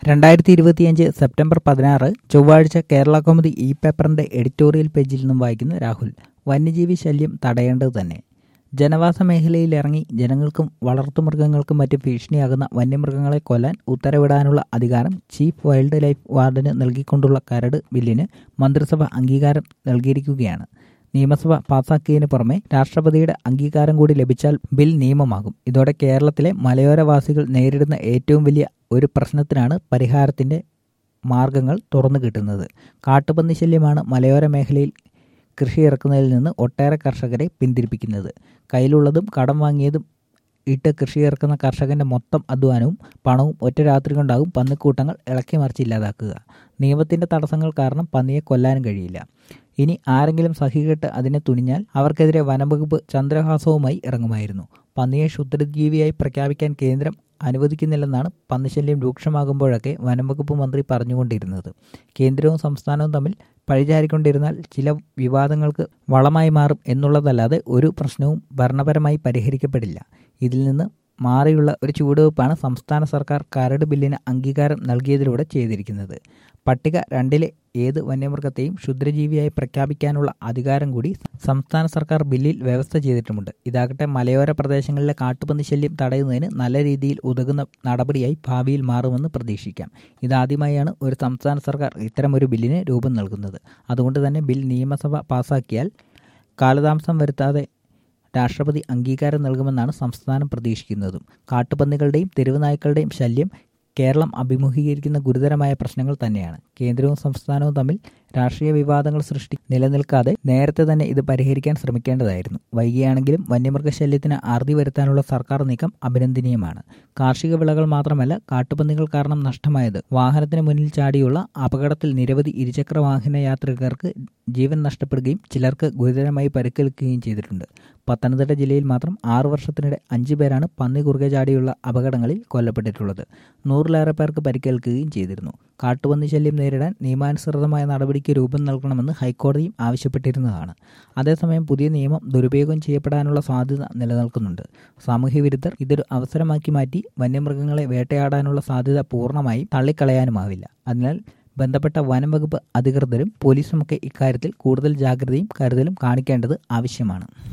രണ്ടായിരത്തി ഇരുപത്തിയഞ്ച് സെപ്റ്റംബർ പതിനാറ് ചൊവ്വാഴ്ച കേരള കൗമുദി ഇ പേപ്പറിന്റെ എഡിറ്റോറിയൽ പേജിൽ നിന്നും വായിക്കുന്നു രാഹുൽ വന്യജീവി ശല്യം തടയേണ്ടത് തന്നെ ജനവാസ മേഖലയിൽ ഇറങ്ങി ജനങ്ങൾക്കും വളർത്തുമൃഗങ്ങൾക്കും മറ്റും ഭീഷണിയാകുന്ന വന്യമൃഗങ്ങളെ കൊല്ലാൻ ഉത്തരവിടാനുള്ള അധികാരം ചീഫ് വൈൽഡ് ലൈഫ് വാർഡന് നൽകിക്കൊണ്ടുള്ള കരട് ബില്ലിന് മന്ത്രിസഭ അംഗീകാരം നൽകിയിരിക്കുകയാണ് നിയമസഭ പാസാക്കിയതിനു പുറമെ രാഷ്ട്രപതിയുടെ അംഗീകാരം കൂടി ലഭിച്ചാൽ ബിൽ നിയമമാകും ഇതോടെ കേരളത്തിലെ മലയോരവാസികൾ നേരിടുന്ന ഏറ്റവും വലിയ ഒരു പ്രശ്നത്തിനാണ് പരിഹാരത്തിന്റെ മാർഗങ്ങൾ തുറന്നു കിട്ടുന്നത് കാട്ടുപന്നി ശല്യമാണ് മലയോര മേഖലയിൽ കൃഷി ഇറക്കുന്നതിൽ നിന്ന് ഒട്ടേറെ കർഷകരെ പിന്തിരിപ്പിക്കുന്നത് കയ്യിലുള്ളതും കടം വാങ്ങിയതും ഇട്ട് കൃഷി ഇറക്കുന്ന കർഷകന്റെ മൊത്തം അധ്വാനവും പണവും ഒറ്റ രാത്രി കൊണ്ടാകും പന്നിക്കൂട്ടങ്ങൾ ഇളക്കി മറിച്ച് ഇല്ലാതാക്കുക നിയമത്തിന്റെ തടസ്സങ്ങൾ കാരണം പന്നിയെ കൊല്ലാനും കഴിയില്ല ഇനി ആരെങ്കിലും സഹികെട്ട് അതിനെ തുനിഞ്ഞാൽ അവർക്കെതിരെ വനംവകുപ്പ് ചന്ദ്രഹാസവുമായി ഇറങ്ങുമായിരുന്നു പന്നിയെ ക്ഷുദ്രജീവിയായി പ്രഖ്യാപിക്കാൻ കേന്ദ്രം അനുവദിക്കുന്നില്ലെന്നാണ് പന്നിശല്യം രൂക്ഷമാകുമ്പോഴൊക്കെ വനംവകുപ്പ് മന്ത്രി പറഞ്ഞുകൊണ്ടിരുന്നത് കേന്ദ്രവും സംസ്ഥാനവും തമ്മിൽ പഴിചാരിക്കൊണ്ടിരുന്നാൽ ചില വിവാദങ്ങൾക്ക് വളമായി മാറും എന്നുള്ളതല്ലാതെ ഒരു പ്രശ്നവും ഭരണപരമായി പരിഹരിക്കപ്പെടില്ല ഇതിൽ നിന്ന് മാറിയുള്ള ഒരു ചുവടുവയ്പ്പാണ് സംസ്ഥാന സർക്കാർ കരട് ബില്ലിന് അംഗീകാരം നൽകിയതിലൂടെ ചെയ്തിരിക്കുന്നത് പട്ടിക രണ്ടിലെ ഏത് വന്യമൃഗത്തെയും ക്ഷുദ്രജീവിയായി പ്രഖ്യാപിക്കാനുള്ള അധികാരം കൂടി സംസ്ഥാന സർക്കാർ ബില്ലിൽ വ്യവസ്ഥ ചെയ്തിട്ടുമുണ്ട് ഇതാകട്ടെ മലയോര പ്രദേശങ്ങളിലെ കാട്ടുപന്നി ശല്യം തടയുന്നതിന് നല്ല രീതിയിൽ ഉതകുന്ന നടപടിയായി ഭാവിയിൽ മാറുമെന്ന് പ്രതീക്ഷിക്കാം ഇതാദ്യമായാണ് ഒരു സംസ്ഥാന സർക്കാർ ഇത്തരമൊരു ബില്ലിന് രൂപം നൽകുന്നത് അതുകൊണ്ട് തന്നെ ബിൽ നിയമസഭ പാസാക്കിയാൽ കാലതാമസം വരുത്താതെ രാഷ്ട്രപതി അംഗീകാരം നൽകുമെന്നാണ് സംസ്ഥാനം പ്രതീക്ഷിക്കുന്നതും കാട്ടുപന്നികളുടെയും തെരുവ് നായ്ക്കളുടെയും ശല്യം കേരളം അഭിമുഖീകരിക്കുന്ന ഗുരുതരമായ പ്രശ്നങ്ങൾ തന്നെയാണ് കേന്ദ്രവും സംസ്ഥാനവും തമ്മിൽ രാഷ്ട്രീയ വിവാദങ്ങൾ സൃഷ്ടി നിലനിൽക്കാതെ നേരത്തെ തന്നെ ഇത് പരിഹരിക്കാൻ ശ്രമിക്കേണ്ടതായിരുന്നു വൈകിയാണെങ്കിലും വന്യമൃഗശല്യത്തിന് അറുതി വരുത്താനുള്ള സർക്കാർ നീക്കം അഭിനന്ദനീയമാണ് കാർഷിക വിളകൾ മാത്രമല്ല കാട്ടുപന്നികൾ കാരണം നഷ്ടമായത് വാഹനത്തിന് മുന്നിൽ ചാടിയുള്ള അപകടത്തിൽ നിരവധി ഇരുചക്ര വാഹന യാത്രികർക്ക് ജീവൻ നഷ്ടപ്പെടുകയും ചിലർക്ക് ഗുരുതരമായി പരിക്കേൽക്കുകയും ചെയ്തിട്ടുണ്ട് പത്തനംതിട്ട ജില്ലയിൽ മാത്രം ആറു വർഷത്തിനിടെ അഞ്ചു പേരാണ് പന്നി കുറുകെ ചാടിയുള്ള അപകടങ്ങളിൽ കൊല്ലപ്പെട്ടിട്ടുള്ളത് നൂറിലേറെ പേർക്ക് പരിക്കേൽക്കുകയും ചെയ്തിരുന്നു കാട്ടുപന്നി ശല്യം നേരിടാൻ നിയമാനുസൃതമായ നടപടിക്ക് രൂപം നൽകണമെന്ന് ഹൈക്കോടതിയും ആവശ്യപ്പെട്ടിരുന്നതാണ് അതേസമയം പുതിയ നിയമം ദുരുപയോഗം ചെയ്യപ്പെടാനുള്ള സാധ്യത നിലനിൽക്കുന്നുണ്ട് സാമൂഹ്യ വിരുദ്ധർ ഇതൊരു അവസരമാക്കി മാറ്റി വന്യമൃഗങ്ങളെ വേട്ടയാടാനുള്ള സാധ്യത പൂർണ്ണമായും തള്ളിക്കളയാനുമാവില്ല അതിനാൽ ബന്ധപ്പെട്ട വനം വകുപ്പ് അധികൃതരും പോലീസുമൊക്കെ ഇക്കാര്യത്തിൽ കൂടുതൽ ജാഗ്രതയും കരുതലും കാണിക്കേണ്ടത് ആവശ്യമാണ്